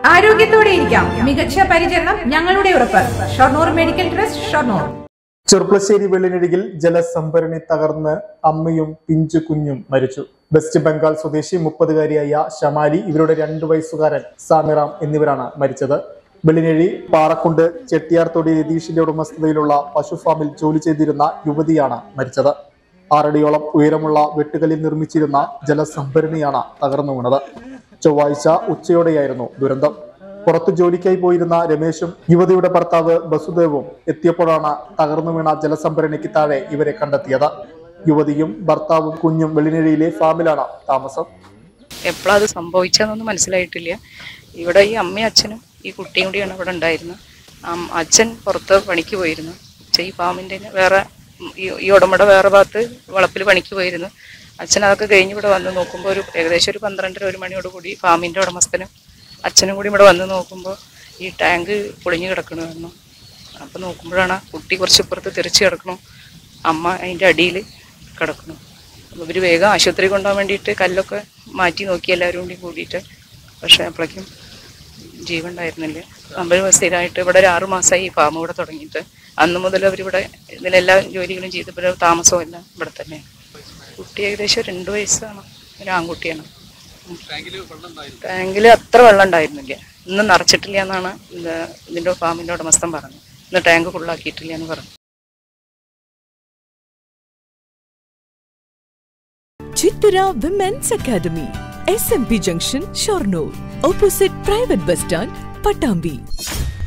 ആരോഗ്യത്തോടെ ഇരിക്കാം മികച്ച പരിചരണം ഞങ്ങളുടെ ഉറപ്പ് ഷൊർണൂർ മെഡിക്കൽ ട്രസ്റ്റ് ഷൊർണൂർ ചെർപ്പളശ്ശേരി വെള്ളിനഴികിൽ ജലസംഭരണി തകർന്ന് അമ്മയും പിഞ്ചു കുഞ്ഞും മരിച്ചു വെസ്റ്റ് ബംഗാൾ സ്വദേശി മുപ്പതുകാരിയായ ഷമാലി ഇവരുടെ രണ്ടു വയസ്സുകാരൻ സാമിറാം എന്നിവരാണ് മരിച്ചത് വെള്ളിനഴി പാറക്കുണ്ട് ചെട്ടിയാർതൊടി രതീഷിന്റെ ഉടമസ്ഥതയിലുള്ള പശു ഫാമിൽ ജോലി ചെയ്തിരുന്ന യുവതിയാണ് മരിച്ചത് ആറടിയോളം ഉയരമുള്ള വെട്ടുകല്ലിൽ നിർമ്മിച്ചിരുന്ന ജലസംഭരണിയാണ് തകർന്നു വീണത് ചൊവ്വാഴ്ച ഉച്ചയോടെയായിരുന്നു ദുരന്തം പുറത്തു ജോലിക്കായി പോയിരുന്ന രമേശും യുവതിയുടെ ഭർത്താവ് ബസുദേവും എത്തിയപ്പോഴാണ് തകർന്നു വീണ ജലസംഭരണിക്ക് താഴെ ഇവരെ കണ്ടെത്തിയത് യുവതിയും ഭർത്താവും കുഞ്ഞും വെള്ളിനഴിയിലെ ഫാമിലാണ് താമസം എപ്പോഴാ അത് സംഭവിച്ചതെന്നൊന്നും മനസ്സിലായിട്ടില്ല ഇവിടെ ഈ അമ്മയും അച്ഛനും ഈ കുട്ടിയും കൂടിയാണ് ഇവിടെ ഉണ്ടായിരുന്നത് അം- അച്ഛൻ പുറത്ത് പണിക്ക് പോയിരുന്നു അച്ഛൻ ഈ ഫാമിൻ്റെ വേറെ ഉം, ഈ ഈ ഉടമയുടെ വേറെ ഭാഗത്ത് വളപ്പിൽ പണിക്ക് പോയിരുന്നു അച്ഛൻ അതൊക്കെ കഴിഞ്ഞ് ഇവിടെ വന്ന് നോക്കുമ്പോൾ ഒരു ഏകദേശം ഒരു പന്ത്രണ്ടര ഒരു മണിയോട് കൂടി ഫാമിൻ്റെ ഉടമസ്ഥനും അച്ഛനും കൂടി ഇവിടെ വന്ന് നോക്കുമ്പോൾ ഈ ടാങ്ക് പൊളിഞ്ഞു കിടക്കണമായിരുന്നു അപ്പോൾ നോക്കുമ്പോഴാണ് ആ കുട്ടി കുറച്ച് ഇപ്പുറത്ത് തെറിച്ച് കിടക്കണു അമ്മ അതിൻ്റെ അടിയിൽ കിടക്കുന്നു ഇവർ വേഗം ആശുപത്രി കൊണ്ടുപോകാൻ വേണ്ടിയിട്ട് കല്ലൊക്കെ മാറ്റി നോക്കി എല്ലാവരും കൂടി കൂടിയിട്ട് പക്ഷേ അപ്പോഴേക്കും ജീവൻ ഉണ്ടായിരുന്നില്ല നമ്മൾ സ്ഥിരമായിട്ട് ഇവിടെ ഒരു ആറ് മാസമായി ഈ ഫാം ഇവിടെ തുടങ്ങിയിട്ട് അന്ന് മുതൽ അവരിവിടെ ഇതിലെല്ലാ ജോലികളും ചെയ്തപ്പോൾ താമസവും എല്ലാം ഇവിടെ തന്നെ കുട്ടി ഏകദേശം രണ്ട് വയസ്സാണ് ഒരു ആൺകുട്ടിയാണ് ടാങ്കിൽ അത്ര വെള്ളം ഉണ്ടായിരുന്നില്ല ഇന്ന് നിറച്ചിട്ടില്ല എന്നാണ് ഇത് ഇതിൻ്റെ ഫാമിൻ്റെ ഉടമസ്ഥൻ പറഞ്ഞത് ഇന്ന് ടാങ്ക് ഫുള്ളാക്കിയിട്ടില്ല എന്ന് പറഞ്ഞു Chithura women's academy S M P junction Shoranur opposite private bus stand Pattambi